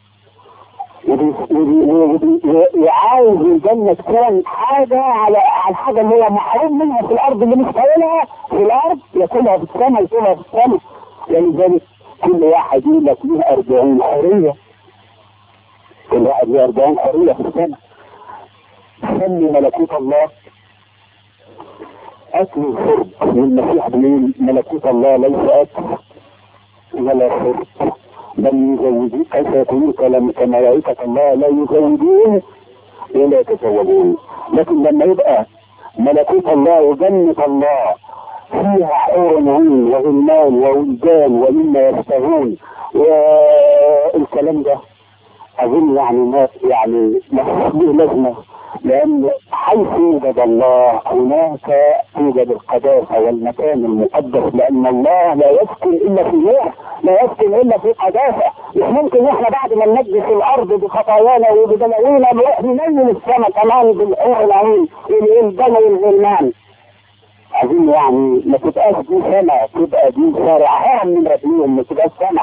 وعاوز الجنة تكون حاجة على على الحاجة اللي هو محروم منها في الأرض اللي مش طايلها في الأرض ياكلها في السماء ياكلها في السماء ولذلك كل واحد يقول لك له 40 حرية كل واحد له 40 حرية في السنة سمي ملكوت الله أكل الشرب والمسيح بيقول ملكوت الله ليس أكل ولا شرب بل يزوجون كيف يكونون كملائكة الله لا يزوجون ولا يتزوجون لكن لما يبقى ملكوت الله وجنة الله فيها حور عين وغلمان وولدان ومما يشتهون والكلام ده اظن يعني ما يعني ما له لازمه لان حيث يوجد الله هناك توجد القداسه والمكان المقدس لان الله لا يسكن الا في نور لا يسكن الا في قداسه مش ممكن احنا بعد ما ننجس الارض بخطايانا وبدموينا نروح ننزل السماء كمان بالحور العين والولدان والغلمان عايزين يعني ما تبقاش دي سنة تبقى دي شارع اهم من رجليهم ما تبقاش سنة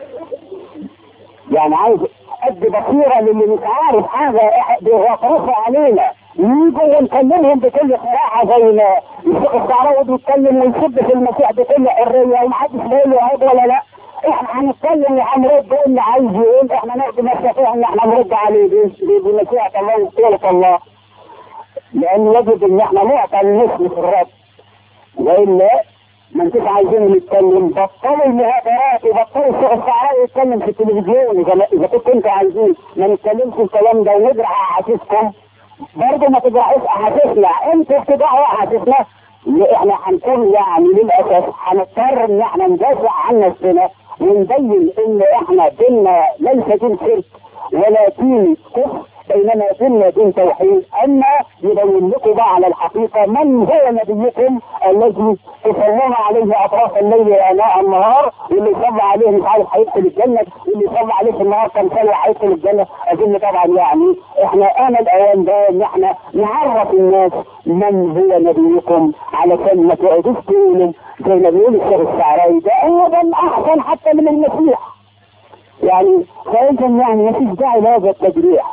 يعني عايز قد بصيرة للي مش عارف حاجة بيغطرسوا علينا يجوا ونكلمهم بكل صراحة زي ما الشيخ الشعراوي بيتكلم ويسب في المسيح بكل حرية ومحدش لاقي له عيب ولا لا احنا هنتكلم وهنرد اللي عايز يقول احنا نقدر نستطيع ان احنا نرد عليه بمشيئة الله وبطولة الله لان يجب ان احنا نعطى النسل في الرد والا ما انتوش عايزين نتكلم بطلوا المهاترات وبطلوا الشيخ الشعراوي يتكلم في التلفزيون اذا اذا كنتوا انتوا عايزين ما نتكلمش الكلام ده ونجرح احاسيسكم برضه ما تجرحوش احاسيسنا انتوا بتجرحوا احاسيسنا احنا هنكون يعني للاسف هنضطر ان احنا ندافع عن نفسنا ونبين ان احنا ديننا ليس دين شرك ولا دين كفر بينما دين دين توحيد اما يبين لكم بقى على الحقيقه من هو نبيكم الذي تصلون عليه اطراف الليل واناء النهار واللي يصلى عليه مش عارف هيدخل الجنه واللي يصلى عليه في النهار كم سنه هيدخل الجنه اظن طبعا يعني احنا انا الاوان ده ان احنا نعرف الناس من هو نبيكم علشان ما تقعدوش تقولوا زي ما بيقول الشيخ الشعراوي ده هو ده الاحسن حتى من المسيح يعني فاذا يعني ما فيش داعي لهذا التجريح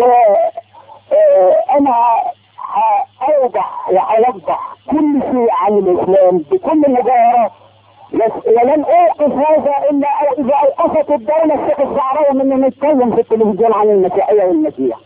وانا هاوضح وهوضح كل شيء عن الاسلام بكل المجاهرات ولن اوقف هذا الا اذا اوقفت الدوله الشيخ الشعراوي من نتكلم في التلفزيون عن المسيحيه والمسيح.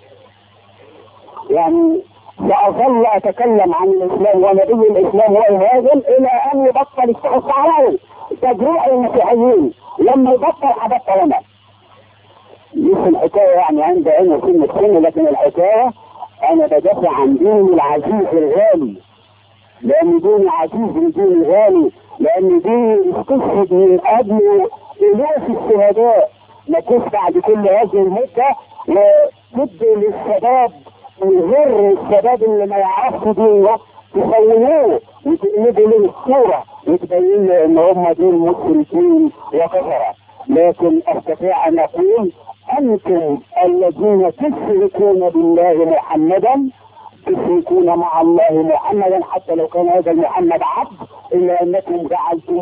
يعني ساظل اتكلم عن الاسلام ونبي الاسلام وإهاجم الى ان يبطل الشيخ الشعراوي تجريح المسيحيين لما يبطل هبطل انا. مش الحكاية يعني عندي عين سنة سنة لكن الحكاية أنا بدافع عن ديني العزيز الغالي لأن ديني عزيز وديني غالي لأن ديني استشهد من قبل إلاف الشهداء نكون بعد كل هذه المدة وتدي للشباب الغر الشباب اللي ما يعرفش دينه تسويوه وتقلبوا له الصورة وتبين له إن هم دين مشركين وكفرة لكن أستطيع أن أقول أنتم الذين تشركون بالله محمدا تشركون مع الله محمدا حتى لو كان هذا محمد عبد إلا أنكم جعلتم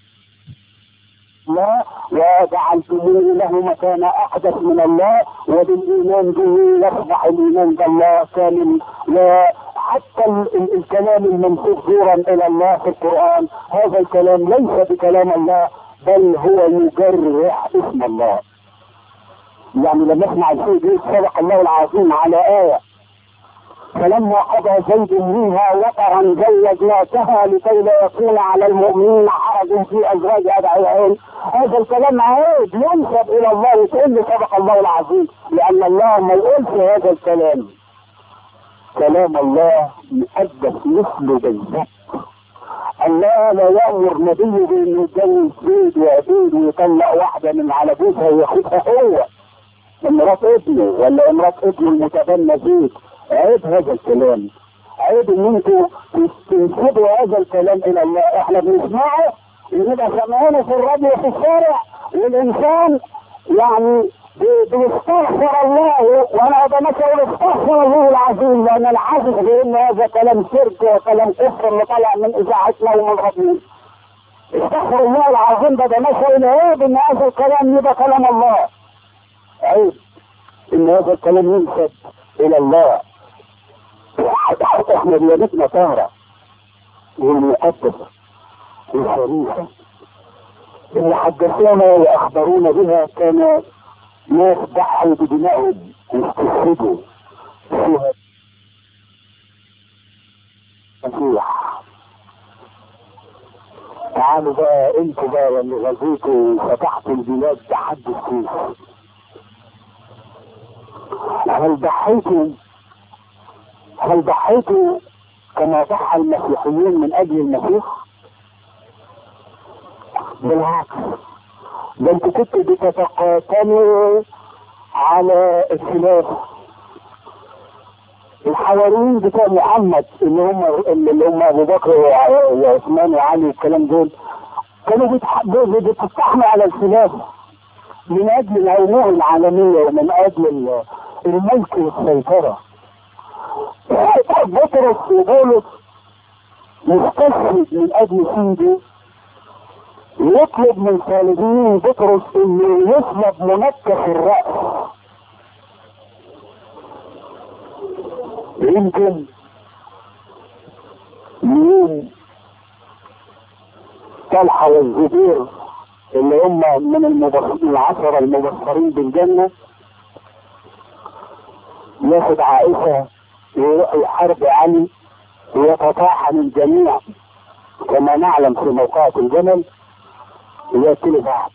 الله وجعلتموه له مكان أقدس من الله وبالإيمان به يصبح الإيمان بالله كامل حتى ال- ال- الكلام المنسوب زورا الى الله في القرآن هذا الكلام ليس بكلام الله بل هو يجرح اسم الله يعني لما اسمع الشيء دي صدق الله العظيم على آية فلما قضى زيد منها وطرا زوجناكها لكي لا يكون على المؤمنين حرج في ازواج ادعيائهم هذا الكلام عيب ينسب الى الله تقول لي صدق الله العظيم لان الله ما يقولش هذا الكلام كلام الله مقدس مثل بالذات الله لا يأمر نبيه بانه يتجوز زيد وعبيد ويطلق واحده من على جوزها وياخدها هو امرات ابنه ولا امرات ابنه المتبنى زيد عيب هذا الكلام عيب ان انتوا تنسبوا هذا الكلام الى الله احنا بنسمعه ونبقى سامعينه في الراديو في الشارع والانسان يعني بي- بيستغفر الله وانا بمثل اقول استغفر الله العظيم لان العزم بان هذا كلام شرك وكلام كفر اللي طالع من اذاعتنا ومن ربنا استغفر الله العظيم ده ده مثل عيب ان هذا الكلام يبقى كلام الله عيب ان هذا الكلام ينسب الى الله احنا ديانتنا طاهرة والمقدسة والشريفة اللي حدثونا واخبرونا بها كان ناس ضحوا بدمائهم واستشهدوا فيها مسيح تعالوا بقى انتوا بقى اللي غزيتوا وفتحتوا البلاد بحد السيف هل ضحيتوا هل ضحيتوا كما ضحى المسيحيين من اجل المسيح؟ بالعكس ده انتوا كنتوا بتتقاتلوا على الخلافه الحواريين بتوع محمد اللي هم اللي هم ابو بكر وع- وعثمان وعلي والكلام دول كانوا بيتح- بي- بيتفتحوا على الخلافه من اجل العلوم العالميه ومن اجل ال- الملك والسيطره بطرس وبولس مستشهد من اجل سيده يطلب من خالدين بطرس انه يصلب منكس الراس يمكن مين طلحة والزبير اللي هم من المبصرين العشرة المبصرين بالجنة ياخد عائشة ويروح يحارب علي ويتطاحن الجميع كما نعلم في موقعة الجمل ويأكلوا بعض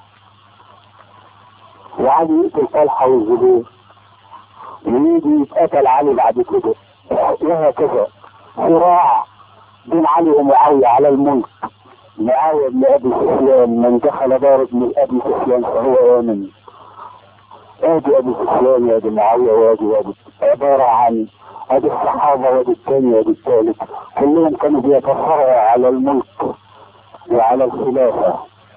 وعلي يقتل طلحة والزبير ويجي يتقتل علي بعد كده وهكذا صراع بين علي ومعاوية على الملك معاوية بن أبي سفيان من دخل دار ابن أبي سفيان فهو آمن ادي ابي سفيان يا ادي معاويه وادي وادي عباره عن ادي الصحابه وادي الثاني وادي الثالث كلهم كانوا بيتصارعوا على الملك وعلى الخلافه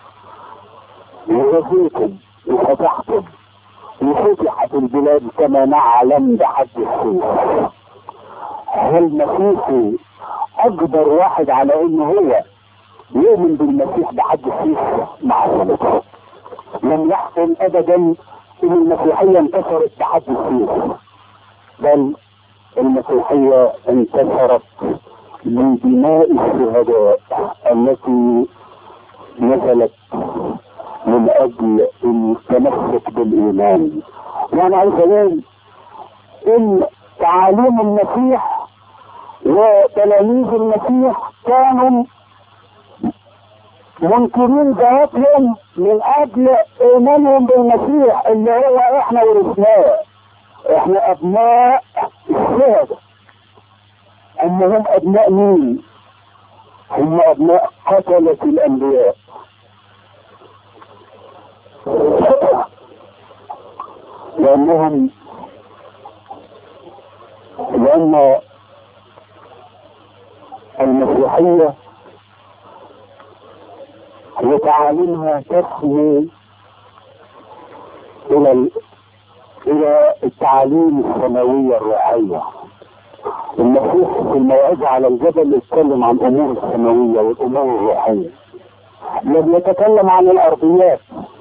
وغزيتم وفتحتم وفتحت البلاد كما نعلم بحد السيف هل مسيحي اقدر واحد على انه هو يؤمن بالمسيح بحد السيف مع السلطه لم يحكم ابدا ان المسيحيه انتصرت بحد السيف بل المسيحيه انتصرت بدماء الشهداء التي نزلت من اجل التمسك بالايمان وانا عايز اقول ان تعاليم المسيح وتلاميذ المسيح كانوا منكرين ذاتهم من اجل ايمانهم بالمسيح اللي هو احنا ورثناه احنا ابناء الشهداء اما هم ابناء مين هم ابناء قتلة الانبياء لانهم لان المسيحيه وتعاليمها تسمي الى ال... الى التعاليم السماويه الروحيه المسيح في الموعظه على الجبل يتكلم عن امور السماويه والامور الروحيه لم يتكلم عن الارضيات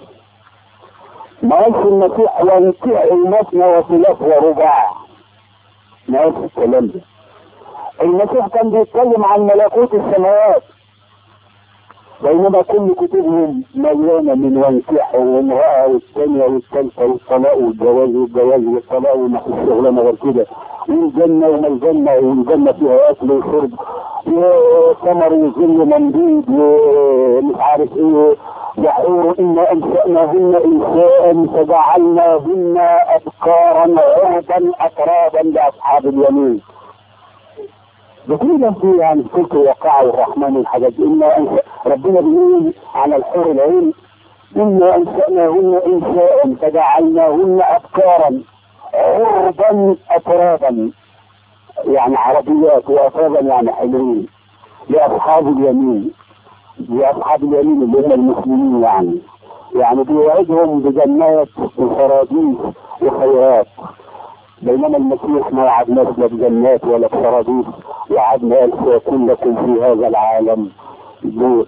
ما قالش المسيح وانكحوا مثنى وثلاث ورباع ما قالش الكلام ده المسيح كان بيتكلم عن ملكوت السماوات بينما كل كتبهم مليانة من وانكحوا وامرأة والثانية والثالثة والطلاق والجواز والجواز والطلاق وما فيش شغلانة غير كده والجنة وما الجنة والجنة فيها أكل وشرب وثمر وظل ممدود ومش عارف ايه يحور إنا أنشأناهن إنشاء فجعلناهن أبكارا عربا أترابا لأصحاب اليمين بكل في يعني سلك الواقع والرحمن والحاجات دي إنا أنشأ ربنا بيقول على الحور العين إنا أنشأناهن إنشاء فجعلناهن أبكارا عربا أترابا يعني عربيات وأترابا يعني حلوين لأصحاب اليمين لأصحاب اليمين اللي هم المسلمين يعني يعني بيوعدهم بجنات وفراديس وخيرات بينما المسيح ما وعدناش لا بجنات ولا بفراديس وعدنا قال سيكون لكم في هذا العالم ضيق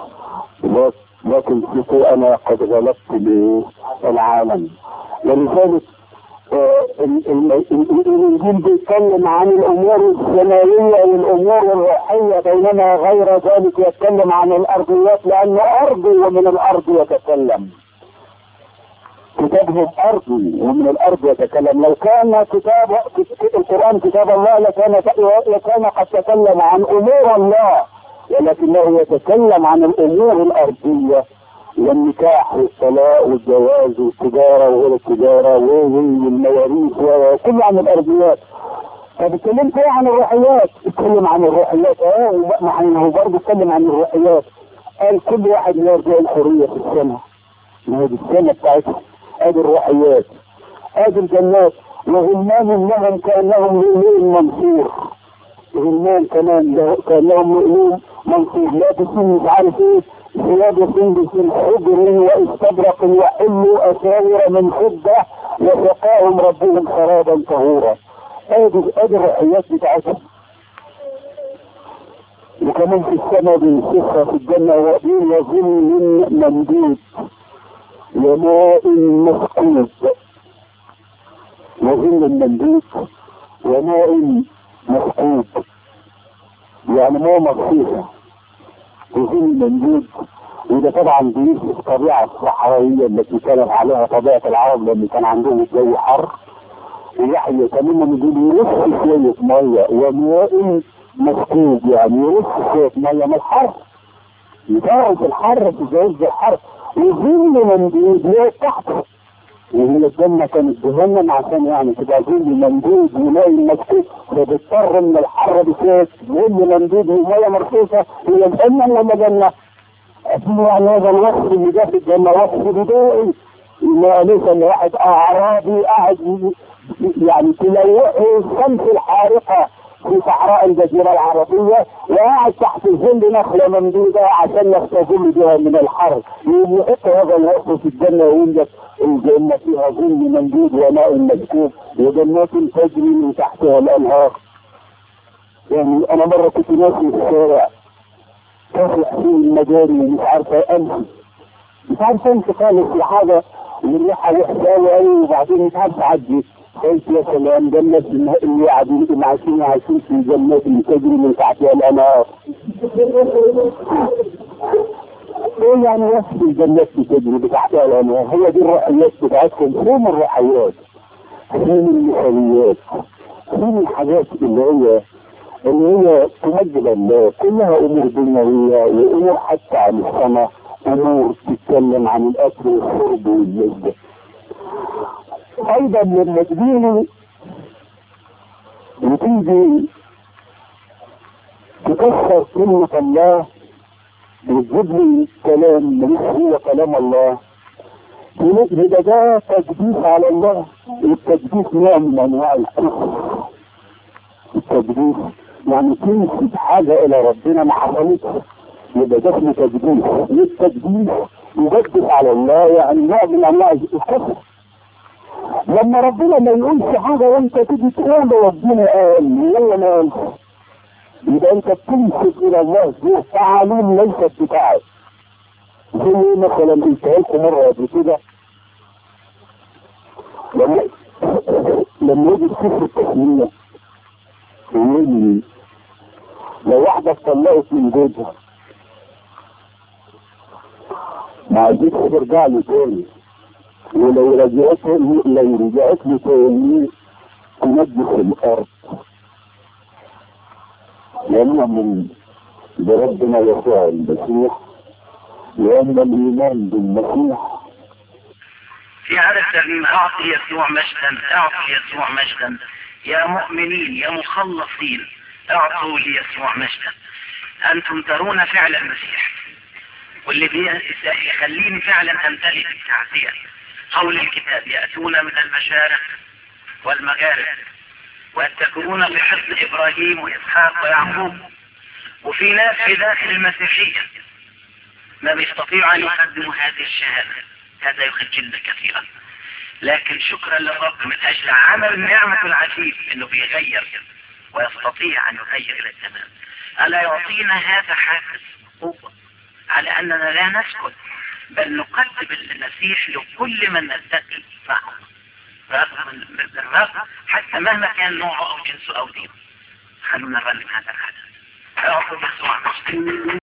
لكن ثقوا انا قد غلبت العالم ولذلك الانجيل بيتكلم عن الامور السماويه والامور الروحيه بينما غير ذلك يتكلم عن الارضيات لانه ارضي ومن الارض يتكلم كتابهم ارضي ومن الارض يتكلم لو كان كتاب القران كتاب الله لكان لكان قد تكلم عن امور الله ولكنه يتكلم عن الامور الارضيه والنكاح والطلاق والجواز والتجاره وغير التجاره والمواريث وكل عن الارضيات طب اتكلمت ايه عن الروحيات؟ اتكلم عن الروحيات اه ما هو برضه اتكلم عن الروحيات قال كل واحد يرجع الحريه في السنه ما هي دي السنه بتاعتها ادي الروحيات ادي الجنات وغلمان لهم كانهم لؤلؤ منصور غلمان كمان كانهم لؤلؤ منصور لا تكون مش عارف ايه ثياب سندس حجر واستبرق وحلوا اساور من فضه وسقاهم ربهم شرابا طهورا ادي ادي الروحيات بتاعتهم وكمان في السماء بنشوفها في الجنه وظل وظل ممدود وماء مسكوب وظل ممدود وماء مسكوب يعني ماء مغفوره وظل ممدود وده طبعا بينسى الطبيعه الصحراويه التي كانت عليها طبيعه العرب لما كان عندهم الجو حر ويحيى كمان بيقول يرش شويه ميه وماء مسكوب يعني يرش شويه ميه من الحر يتعرف الحر في جوز الحر وظل ممدود لا تحته وهي الجنة كانت جهنم عشان يعني تبقى ظل ممدود وماء مسكوب فبتضطر من الحر بسيط ظل ممدود ومية مرصوصة هي الجنة ولا جنة؟ أسمه يعني هذا الوصف اللي جه في الجنة وصف بدائي ما ليس ان واحد اعرابي قاعد يعني تلوحه الشمس الحارقه في صحراء الجزيرة العربية وقاعد تحت ظل نخلة ممدودة عشان يستظل بها من الحر يحط هذا الوصف في الجنة ويقول لك الجنة فيها ظل ممدود وماء مسكوب وجنات تجري من تحتها الأنهار يعني أنا مرة كنت ماشي في الشارع كافح في المجاري مش عارفة أمشي مش عارفة أمشي خالص في حاجة والريحة وحشة قوي وبعدين مش عارف أعدي قلت يا سلام ده الناس اللي قاعدين عايشين عايشين في الجنات اللي تجري من تحتها الانهار. ايه يعني وصف الجنات اللي تجري بتحتها الانهار؟ هي دي الروحيات بتاعتكم فين الروحيات؟ فين المثاليات؟ فين الحاجات اللي هي اللي هي تمجد الله كلها امور دنيويه وامور حتى عن السماء امور تتكلم عن الاكل والشرب واللذه. ايضا لما تجيني وتيجي تكسر كلمة الله وتجيب لي كلام مش هو كلام الله يبقى ده تجديد على الله والتجديد نوع من انواع الكفر التجديد يعني تنسب حاجة إلى ربنا ما حصلتش يبقى ده اسمه تجديد والتجديد يجدد على الله يعني نوع من انواع الكفر لما ربنا ما يقولش حاجه وانت تيجي تقول ربنا قال ولا ما قالش يبقى انت بتنسب الى الله ذو تعاليم ليست بتاعك زي مثلا قلت لكم مره قبل كده لما لما يجي سفر التسميه يقول لي لو واحدة اتطلقت من جوزها ما عايزين ترجع له تاني ولو رجعته لو رجعت له تاني تنجس الارض لأنهم بربنا يسوع المسيح لأن الإيمان بالمسيح في هذا الترنيم أعطي يسوع مجدا أعطي يسوع مجدا يا مؤمنين يا مخلصين اعطوا ليسوع مجدا أنتم ترون فعل المسيح واللي يخليني فعلا أمتلئ بالتعزية قول الكتاب يأتون من المشارق والمغارب ويتكئون في حصن إبراهيم وإسحاق ويعقوب وفي ناس في داخل المسيحية ما بيستطيعوا أن يقدموا هذه الشهادة هذا يخجلنا كثيرا لكن شكرا للرب من أجل عمل نعمة العجيب أنه بيغير ويستطيع أن يغير إلى التمام ألا يعطينا هذا حافز قوة على أننا لا نسكت بل نقدم المسيح لكل من نلتقي معه رغم الرغم حتى مهما كان نوعه أو جنسه أو دينه خلونا نرنم هذا الحدث أعطوا يسوع